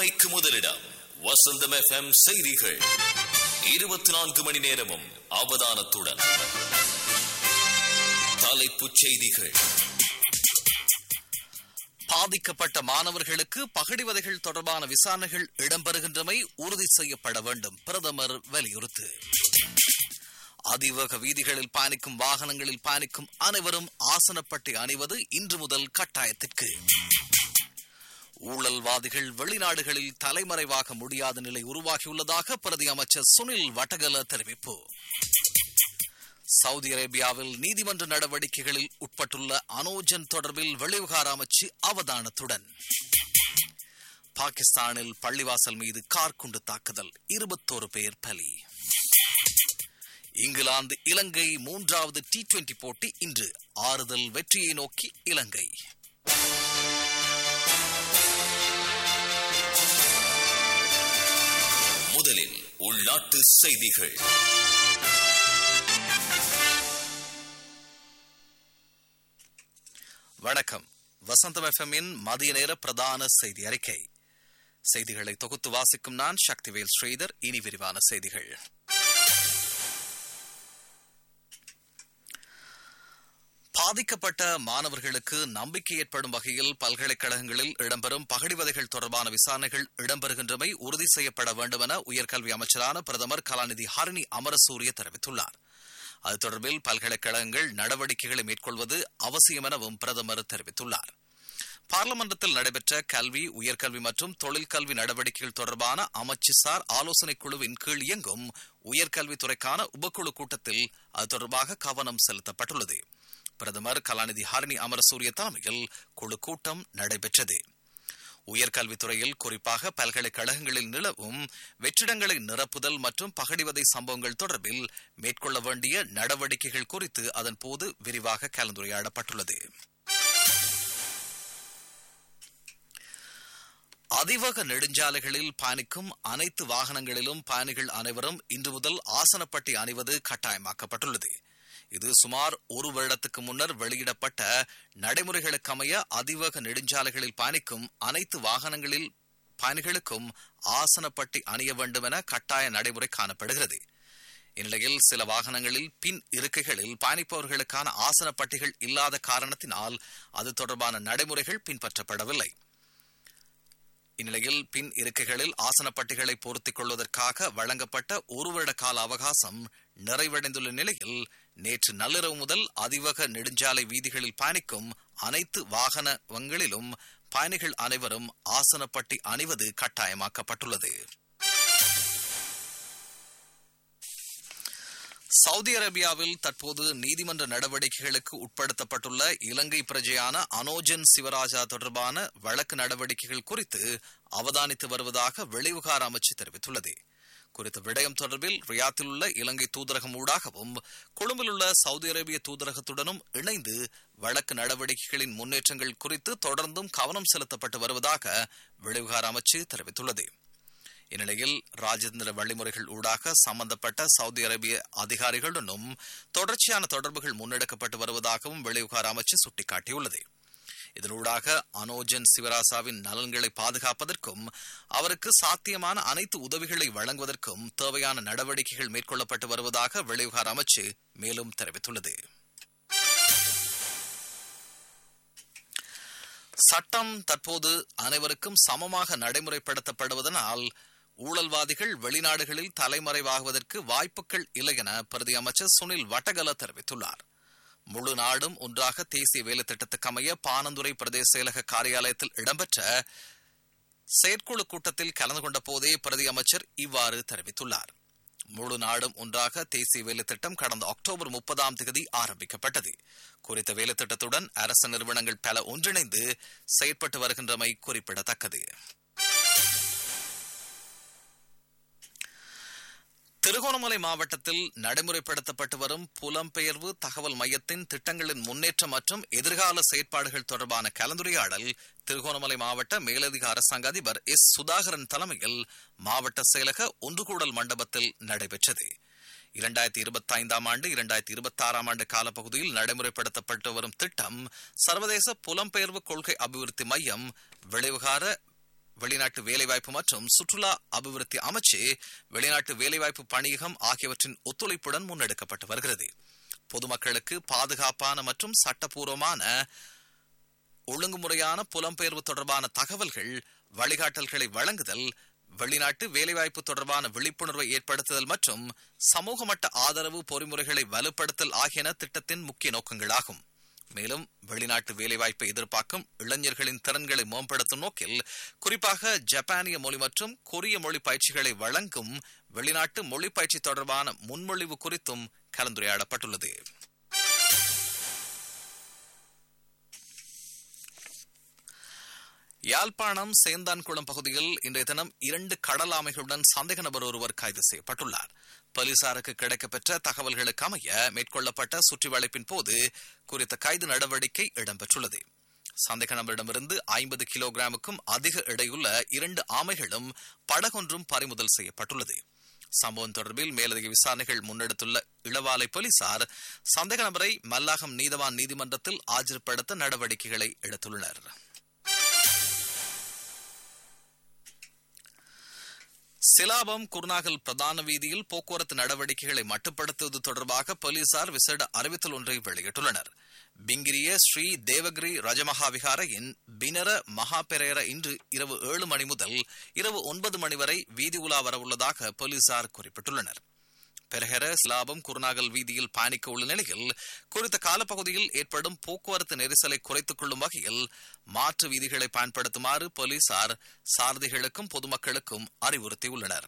உண்மைக்கு முதலிடம் வசந்தம் எஃப்எம் செய்திகள் இருபத்தி நான்கு மணி நேரமும் அவதானத்துடன் தலைப்புச் செய்திகள் பாதிக்கப்பட்ட மாணவர்களுக்கு பகடிவதைகள் தொடர்பான விசாரணைகள் இடம்பெறுகின்றமை உறுதி செய்யப்பட வேண்டும் பிரதமர் வலியுறுத்து அதிவேக வீதிகளில் பயணிக்கும் வாகனங்களில் பயணிக்கும் அனைவரும் ஆசனப்பட்டி அணிவது இன்று முதல் கட்டாயத்திற்கு ஊழல்வாதிகள் வெளிநாடுகளில் தலைமறைவாக முடியாத நிலை உருவாகியுள்ளதாக பிரதி அமைச்சர் சுனில் வட்டகல தெரிவிப்பு சவுதி அரேபியாவில் நீதிமன்ற நடவடிக்கைகளில் உட்பட்டுள்ள அனோஜன் தொடர்பில் வெளிவிகார அமைச்சு அவதானத்துடன் பாகிஸ்தானில் பள்ளிவாசல் மீது கார் குண்டு தாக்குதல் இருபத்தோரு பேர் பலி இங்கிலாந்து இலங்கை மூன்றாவது டி டுவெண்டி போட்டி இன்று ஆறுதல் வெற்றியை நோக்கி இலங்கை முதலில் உள்நாட்டு செய்திகள் வணக்கம் வசந்தம் எஃப்எம்மின் மதிய நேர பிரதான செய்தி அறிக்கை செய்திகளை தொகுத்து வாசிக்கும் நான் சக்திவேல் ஸ்ரீதர் இனி விரிவான செய்திகள் பாதிக்கப்பட்ட மாணவர்களுக்கு நம்பிக்கை ஏற்படும் வகையில் பல்கலைக்கழகங்களில் இடம்பெறும் பகடிவதைகள் தொடர்பான விசாரணைகள் இடம்பெறுகின்றமை உறுதி செய்யப்பட வேண்டும் என உயர்கல்வி அமைச்சரான பிரதமர் கலாநிதி ஹரிணி அமரசூரிய தெரிவித்துள்ளார் அது தொடர்பில் பல்கலைக்கழகங்கள் நடவடிக்கைகளை மேற்கொள்வது அவசியம் எனவும் பிரதமர் தெரிவித்துள்ளார் பார்லமன்றத்தில் நடைபெற்ற கல்வி உயர்கல்வி மற்றும் தொழிற்கல்வி நடவடிக்கைகள் தொடர்பான அமைச்சுசார் ஆலோசனைக் குழுவின் கீழ் இயங்கும் உயர்கல்வித்துறைக்கான உபக்குழு கூட்டத்தில் அது தொடர்பாக கவனம் செலுத்தப்பட்டுள்ளது பிரதமர் கலாநிதி ஹரணி அமரசூரிய தலைமையில் குழு கூட்டம் நடைபெற்றது உயர்கல்வித்துறையில் குறிப்பாக பல்கலைக்கழகங்களில் நிலவும் வெற்றிடங்களை நிரப்புதல் மற்றும் பகடிவதை சம்பவங்கள் தொடர்பில் மேற்கொள்ள வேண்டிய நடவடிக்கைகள் குறித்து அதன்போது விரிவாக கலந்துரையாடப்பட்டுள்ளது அதிவேக நெடுஞ்சாலைகளில் பயணிக்கும் அனைத்து வாகனங்களிலும் பயணிகள் அனைவரும் இன்று முதல் ஆசனப்பட்டி அணிவது கட்டாயமாக்கப்பட்டுள்ளது இது சுமார் ஒரு வருடத்துக்கு முன்னர் வெளியிடப்பட்ட நடைமுறைகளுக்கமைய அதிவேக நெடுஞ்சாலைகளில் பயணிக்கும் அனைத்து வாகனங்களில் பயணிகளுக்கும் ஆசனப்பட்டி அணிய வேண்டும் என கட்டாய நடைமுறை காணப்படுகிறது இந்நிலையில் சில வாகனங்களில் பின் இருக்கைகளில் பயணிப்பவர்களுக்கான ஆசனப்பட்டிகள் இல்லாத காரணத்தினால் அது தொடர்பான நடைமுறைகள் பின்பற்றப்படவில்லை இந்நிலையில் பின் இருக்கைகளில் ஆசனப்பட்டிகளை பொருத்திக் கொள்வதற்காக வழங்கப்பட்ட ஒரு வருட கால அவகாசம் நிறைவடைந்துள்ள நிலையில் நேற்று நள்ளிரவு முதல் அதிவேக நெடுஞ்சாலை வீதிகளில் பயணிக்கும் அனைத்து வாகனங்களிலும் பயணிகள் அனைவரும் ஆசனப்பட்டி அணிவது கட்டாயமாக்கப்பட்டுள்ளது சவுதி அரேபியாவில் தற்போது நீதிமன்ற நடவடிக்கைகளுக்கு உட்படுத்தப்பட்டுள்ள இலங்கை பிரஜையான அனோஜன் சிவராஜா தொடர்பான வழக்கு நடவடிக்கைகள் குறித்து அவதானித்து வருவதாக வெளிவிகார அமைச்சு தெரிவித்துள்ளது குறித்த விடயம் தொடர்பில் ரியாத்தில் உள்ள இலங்கை தூதரகம் ஊடாகவும் கொழும்பில் உள்ள சவுதி அரேபிய தூதரகத்துடனும் இணைந்து வழக்கு நடவடிக்கைகளின் முன்னேற்றங்கள் குறித்து தொடர்ந்தும் கவனம் செலுத்தப்பட்டு வருவதாக வெளிவிகார அமைச்சு தெரிவித்துள்ளது இந்நிலையில் ராஜேந்திர வழிமுறைகள் ஊடாக சம்பந்தப்பட்ட சவுதி அரேபிய அதிகாரிகளுடனும் தொடர்ச்சியான தொடர்புகள் முன்னெடுக்கப்பட்டு வருவதாகவும் வெளிவிவகார அமைச்சு சுட்டிக்காட்டியுள்ளது இதனூடாக அனோஜன் சிவராசாவின் நலன்களை பாதுகாப்பதற்கும் அவருக்கு சாத்தியமான அனைத்து உதவிகளை வழங்குவதற்கும் தேவையான நடவடிக்கைகள் மேற்கொள்ளப்பட்டு வருவதாக வெளிவிவகார அமைச்சு மேலும் தெரிவித்துள்ளது சட்டம் தற்போது அனைவருக்கும் சமமாக நடைமுறைப்படுத்தப்படுவதனால் ஊழல்வாதிகள் வெளிநாடுகளில் தலைமறைவாகுவதற்கு வாய்ப்புகள் இல்லை என பிரதி அமைச்சர் சுனில் வட்டகல தெரிவித்துள்ளார் முழு நாடும் ஒன்றாக தேசிய வேலை திட்டத்துக்கு அமைய பானந்துறை பிரதேச செயலக காரியாலயத்தில் இடம்பெற்ற செயற்குழு கூட்டத்தில் கலந்து கொண்ட போதே பிரதி அமைச்சர் இவ்வாறு தெரிவித்துள்ளார் முழு நாடும் ஒன்றாக தேசிய வேலை திட்டம் கடந்த அக்டோபர் முப்பதாம் தேதி ஆரம்பிக்கப்பட்டது குறித்த வேலை திட்டத்துடன் அரசு நிறுவனங்கள் பல ஒன்றிணைந்து செயற்பட்டு வருகின்றமை குறிப்பிடத்தக்கது திருகோணமலை மாவட்டத்தில் நடைமுறைப்படுத்தப்பட்டு வரும் புலம்பெயர்வு தகவல் மையத்தின் திட்டங்களின் முன்னேற்றம் மற்றும் எதிர்கால செயற்பாடுகள் தொடர்பான கலந்துரையாடல் திருகோணமலை மாவட்ட மேலதிக அரசாங்க அதிபர் எஸ் சுதாகரன் தலைமையில் மாவட்ட செயலக ஒன்றுகூடல் மண்டபத்தில் நடைபெற்றது இரண்டாயிரத்தி இருபத்தி ஐந்தாம் ஆண்டு இரண்டாயிரத்தி இருபத்தி ஆறாம் ஆண்டு காலப்பகுதியில் நடைமுறைப்படுத்தப்பட்டு வரும் திட்டம் சர்வதேச புலம்பெயர்வு கொள்கை அபிவிருத்தி மையம் வெளிவிகார வெளிநாட்டு வேலைவாய்ப்பு மற்றும் சுற்றுலா அபிவிருத்தி அமைச்சு வெளிநாட்டு வேலைவாய்ப்பு பணியகம் ஆகியவற்றின் ஒத்துழைப்புடன் முன்னெடுக்கப்பட்டு வருகிறது பொதுமக்களுக்கு பாதுகாப்பான மற்றும் சட்டப்பூர்வமான ஒழுங்குமுறையான புலம்பெயர்வு தொடர்பான தகவல்கள் வழிகாட்டல்களை வழங்குதல் வெளிநாட்டு வேலைவாய்ப்பு தொடர்பான விழிப்புணர்வை ஏற்படுத்துதல் மற்றும் சமூக மட்ட ஆதரவு பொறிமுறைகளை வலுப்படுத்தல் ஆகியன திட்டத்தின் முக்கிய நோக்கங்களாகும் மேலும் வெளிநாட்டு வேலைவாய்ப்பை எதிர்பார்க்கும் இளைஞர்களின் திறன்களை மேம்படுத்தும் நோக்கில் குறிப்பாக ஜப்பானிய மொழி மற்றும் கொரிய மொழி பயிற்சிகளை வழங்கும் வெளிநாட்டு மொழி பயிற்சி தொடர்பான முன்மொழிவு குறித்தும் கலந்துரையாடப்பட்டுள்ளது யாழ்ப்பாணம் சேந்தான்குளம் பகுதியில் இன்றைய தினம் இரண்டு கடல் ஆமைகளுடன் சந்தேக நபர் ஒருவர் கைது செய்யப்பட்டுள்ளார் போலீசாருக்கு கிடைக்கப்பெற்ற தகவல்களுக்கு அமைய மேற்கொள்ளப்பட்ட சுற்றி வளைப்பின் போது குறித்த கைது நடவடிக்கை இடம்பெற்றுள்ளது சந்தேக நபரிடமிருந்து ஐம்பது கிலோகிராமுக்கும் அதிக எடையுள்ள இரண்டு ஆமைகளும் படகொன்றும் பறிமுதல் செய்யப்பட்டுள்ளது சம்பவம் தொடர்பில் மேலதிக விசாரணைகள் முன்னெடுத்துள்ள இளவாலை போலீசார் சந்தேக நபரை மல்லாகம் நீதவான் நீதிமன்றத்தில் ஆஜர்படுத்த நடவடிக்கைகளை எடுத்துள்ளனர் சிலாபம் குருநாகல் பிரதான வீதியில் போக்குவரத்து நடவடிக்கைகளை மட்டுப்படுத்துவது தொடர்பாக போலீசார் விசேட அறிவித்தல் ஒன்றை வெளியிட்டுள்ளனர் பிங்கிரிய ஸ்ரீ தேவகிரி ரஜமகா விகாரையின் பினர மகா பெரேர இன்று இரவு ஏழு மணி முதல் இரவு ஒன்பது மணி வரை வீதி உலா வரவுள்ளதாக போலீசார் குறிப்பிட்டுள்ளனர் பெரஹர சிலாபம் குருநாகல் வீதியில் பயணிக்க உள்ள நிலையில் குறித்த காலப்பகுதியில் ஏற்படும் போக்குவரத்து நெரிசலை குறைத்துக் கொள்ளும் வகையில் மாற்று வீதிகளை பயன்படுத்துமாறு போலீசார் சாரதிகளுக்கும் பொதுமக்களுக்கும் அறிவுறுத்தியுள்ளனர்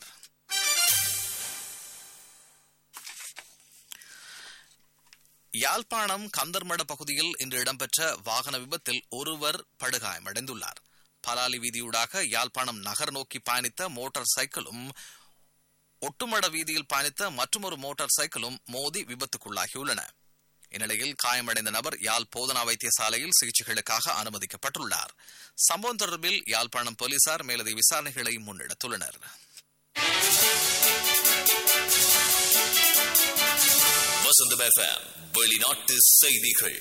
யாழ்ப்பாணம் கந்தர்மட பகுதியில் இன்று இடம்பெற்ற வாகன விபத்தில் ஒருவர் படுகாயமடைந்துள்ளார் பலாலி வீதியூடாக யாழ்ப்பாணம் நகர் நோக்கி பயணித்த மோட்டார் சைக்கிளும் ஒட்டுமட வீதியில் பயணித்த மற்றொரு மோட்டார் சைக்கிளும் மோதி விபத்துக்குள்ளாகியுள்ளன இந்நிலையில் காயமடைந்த நபர் யாழ் போதனா வைத்தியசாலையில் சிகிச்சைகளுக்காக அனுமதிக்கப்பட்டுள்ளார் சம்பவம் தொடர்பில் யாழ்ப்பாணம் போலீசார் மேலதிக விசாரணைகளை முன்னெடுத்துள்ளனர் வசந்தம் எஃப்எம் வெளிநாட்டு செய்திகள்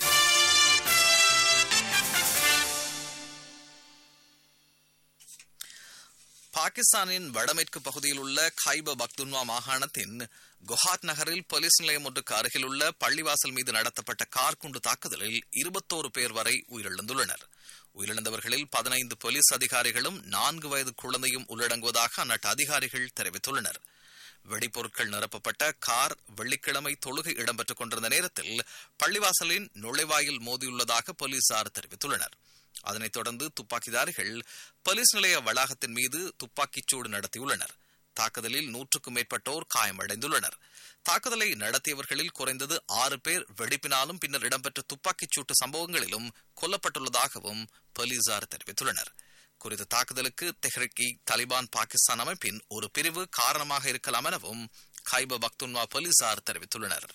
பாகிஸ்தானின் வடமேற்கு பகுதியில் உள்ள கைப பக்துன்வா மாகாணத்தின் குஹாத் நகரில் போலீஸ் நிலையம் ஒன்றுக்கு அருகில் உள்ள பள்ளிவாசல் மீது நடத்தப்பட்ட கார் குண்டு தாக்குதலில் இருபத்தோரு பேர் வரை உயிரிழந்துள்ளனர் உயிரிழந்தவர்களில் பதினைந்து போலீஸ் அதிகாரிகளும் நான்கு வயது குழந்தையும் உள்ளடங்குவதாக அந்நாட்டு அதிகாரிகள் தெரிவித்துள்ளனர் வெடிப்பொருட்கள் நிரப்பப்பட்ட கார் வெள்ளிக்கிழமை தொழுகை இடம்பெற்றுக் கொண்டிருந்த நேரத்தில் பள்ளிவாசலின் நுழைவாயில் மோதியுள்ளதாக போலீசார் தெரிவித்துள்ளனர் அதனைத் தொடர்ந்து துப்பாக்கிதாரிகள் போலீஸ் நிலைய வளாகத்தின் மீது துப்பாக்கிச் சூடு நடத்தியுள்ளனர் தாக்குதலில் நூற்றுக்கும் மேற்பட்டோர் காயமடைந்துள்ளனர் தாக்குதலை நடத்தியவர்களில் குறைந்தது ஆறு பேர் வெடிப்பினாலும் பின்னர் இடம்பெற்ற துப்பாக்கிச் சூட்டு சம்பவங்களிலும் கொல்லப்பட்டுள்ளதாகவும் போலீசார் தெரிவித்துள்ளனர் குறித்த தாக்குதலுக்கு தெஹ்ரிக்கி தலிபான் பாகிஸ்தான் அமைப்பின் ஒரு பிரிவு காரணமாக இருக்கலாம் எனவும் கைப பக்துன்வா போலீசார் தெரிவித்துள்ளனர்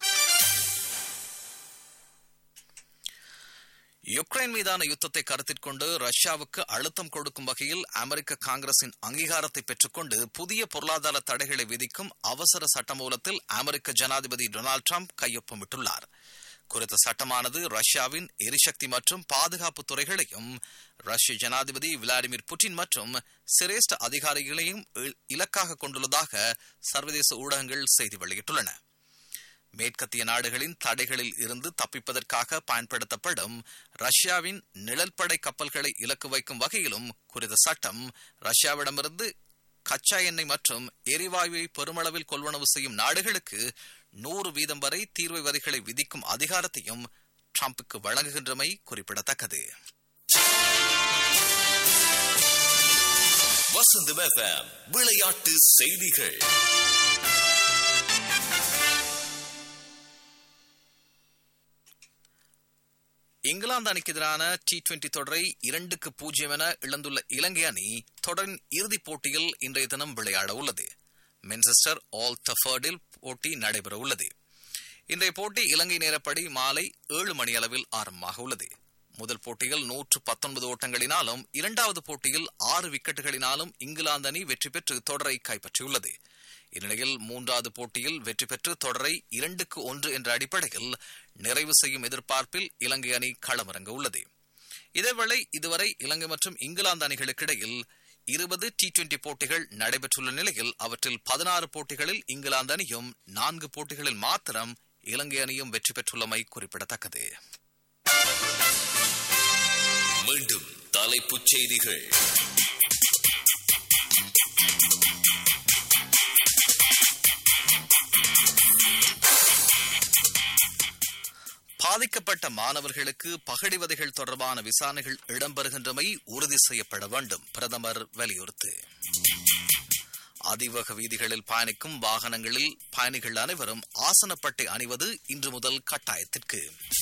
யுக்ரைன் மீதான யுத்தத்தை கருத்தில் கொண்டு ரஷ்யாவுக்கு அழுத்தம் கொடுக்கும் வகையில் அமெரிக்க காங்கிரசின் அங்கீகாரத்தை பெற்றுக்கொண்டு புதிய பொருளாதார தடைகளை விதிக்கும் அவசர சட்டமூலத்தில் அமெரிக்க ஜனாதிபதி டொனால்டு டிரம்ப் கையொப்பமிட்டுள்ளார் குறித்த சட்டமானது ரஷ்யாவின் எரிசக்தி மற்றும் பாதுகாப்பு துறைகளையும் ரஷ்ய ஜனாதிபதி விளாடிமிர் புட்டின் மற்றும் சிரேஷ்ட அதிகாரிகளையும் இலக்காக கொண்டுள்ளதாக சர்வதேச ஊடகங்கள் செய்தி வெளியிட்டுள்ளன மேற்கத்திய நாடுகளின் தடைகளில் இருந்து தப்பிப்பதற்காக பயன்படுத்தப்படும் ரஷ்யாவின் நிழல்படை கப்பல்களை இலக்கு வைக்கும் வகையிலும் குறித்த சட்டம் ரஷ்யாவிடமிருந்து கச்சா எண்ணெய் மற்றும் எரிவாயுவை பெருமளவில் கொள்வனவு செய்யும் நாடுகளுக்கு நூறு வீதம் வரை தீர்வை வரிகளை விதிக்கும் அதிகாரத்தையும் டிரம்புக்கு வழங்குகின்றமை குறிப்பிடத்தக்கது வசந்தம் எஃப்எம் விளையாட்டு செய்திகள் இங்கிலாந்து அணிக்கு எதிரான டி டுவெண்டி தொடரை இரண்டுக்கு பூஜ்ஜியம் என இழந்துள்ள இலங்கை அணி தொடரின் இறுதிப் போட்டியில் இன்றைய தினம் விளையாட உள்ளது மென்செஸ்டர் ஆல் டஃபர்டில் போட்டி நடைபெற உள்ளது இன்றைய போட்டி இலங்கை நேரப்படி மாலை ஏழு மணி அளவில் ஆரம்பமாக உள்ளது முதல் போட்டியில் நூற்று பத்தொன்பது ஓட்டங்களினாலும் இரண்டாவது போட்டியில் ஆறு விக்கெட்டுகளினாலும் இங்கிலாந்து அணி வெற்றி பெற்று தொடரை கைப்பற்றியுள்ளது இந்நிலையில் மூன்றாவது போட்டியில் வெற்றி பெற்று தொடரை இரண்டுக்கு ஒன்று என்ற அடிப்படையில் நிறைவு செய்யும் எதிர்பார்ப்பில் இலங்கை அணி களமிறங்க உள்ளது இதேவேளை இதுவரை இலங்கை மற்றும் இங்கிலாந்து அணிகளுக்கிடையில் இருபது டி டுவெண்டி போட்டிகள் நடைபெற்றுள்ள நிலையில் அவற்றில் பதினாறு போட்டிகளில் இங்கிலாந்து அணியும் நான்கு போட்டிகளில் மாத்திரம் இலங்கை அணியும் வெற்றி பெற்றுள்ளமை குறிப்பிடத்தக்கது மீண்டும் தலைப்புச் செய்திகள் பாதிக்கப்பட்ட மாணவர்களுக்கு பகடிவதைகள் தொடர்பான விசாரணைகள் இடம்பெறுகின்றமை உறுதி செய்யப்பட வேண்டும் பிரதமர் வலியுறுத்து அதிவேக வீதிகளில் பயணிக்கும் வாகனங்களில் பயணிகள் அனைவரும் ஆசனப்பட்டை அணிவது இன்று முதல் கட்டாயத்திற்கு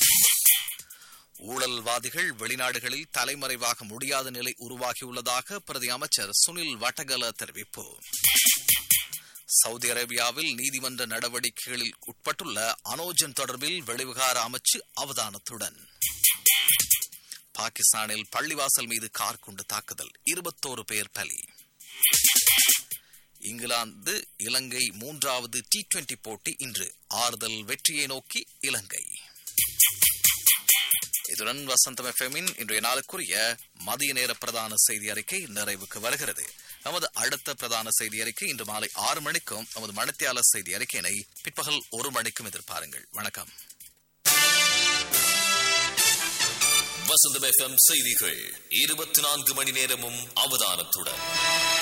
ஊழல்வாதிகள் வெளிநாடுகளில் தலைமறைவாக முடியாத நிலை உருவாகியுள்ளதாக பிரதி அமைச்சர் சுனில் வட்டகல தெரிவிப்பு சவுதி அரேபியாவில் நீதிமன்ற நடவடிக்கைகளில் உட்பட்டுள்ள அனோஜன் தொடர்பில் வெளிவிகார அமைச்சு அவதானத்துடன் பாகிஸ்தானில் பள்ளிவாசல் மீது கார் கொண்டு தாக்குதல் இருபத்தோரு பேர் பலி இங்கிலாந்து இலங்கை மூன்றாவது டி டுவெண்டி போட்டி இன்று ஆறுதல் வெற்றியை நோக்கி இலங்கை இதுடன் வசந்தம் எஃப்எம்மின் இன்றைய நாளுக்குரிய மதிய நேர பிரதான செய்தி அறிக்கை நிறைவுக்கு வருகிறது நமது அடுத்த பிரதான செய்தி அறிக்கை இன்று மாலை ஆறு மணிக்கும் நமது மணித்தியாளர் செய்தி அறிக்கையினை பிற்பகல் ஒரு மணிக்கும் எதிர்பாருங்கள் வணக்கம் வசந்தம் எஃப்எம் செய்திகள் இருபத்தி நான்கு மணி நேரமும் அவதானத்துடன்